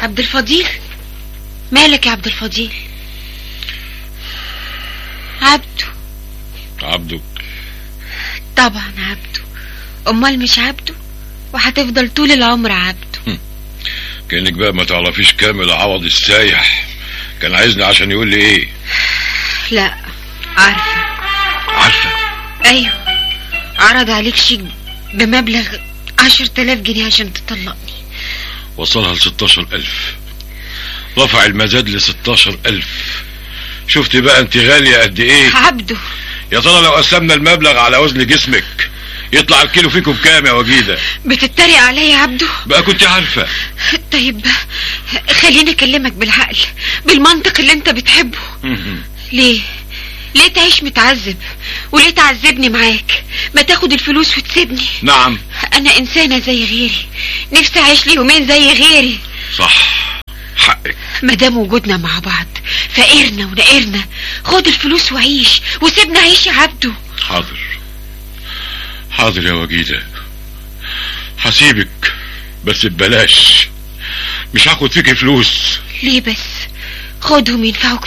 عبد الفضيل مالك يا عبد الفضيل عبده عبده طبعا عبده امال مش عبده وهتفضل طول العمر عبده كأنك بقى ما تعرفيش كامل عوض السايح كان عايزني عشان يقول لي ايه لا عارفة عارفة ايوه عرض عليك شيك بمبلغ عشر تلاف جنيه عشان تطلقني وصلها ل 16000 رفع المزاد ل 16000 شفت بقى انت غالية قد ايه عبده يا ترى لو قسمنا المبلغ على وزن جسمك يطلع الكيلو فيكم بكام يا وجيدة بتتريق عليا يا عبده بقى كنت عارفة طيب خليني اكلمك بالعقل بالمنطق اللي انت بتحبه ليه ليه تعيش متعذب وليه تعذبني معاك ما تاخد الفلوس وتسيبني نعم انا انسانة زي غيري نفسي اعيش لي يومين زي غيري صح حقك مادام وجودنا مع بعض فقرنا ونقرنا خد الفلوس وعيش وسيبنا عيش يا عبده حاضر حاضر يا وجيدة هسيبك بس ببلاش مش هاخد فيكي فلوس ليه بس خدهم ينفعوك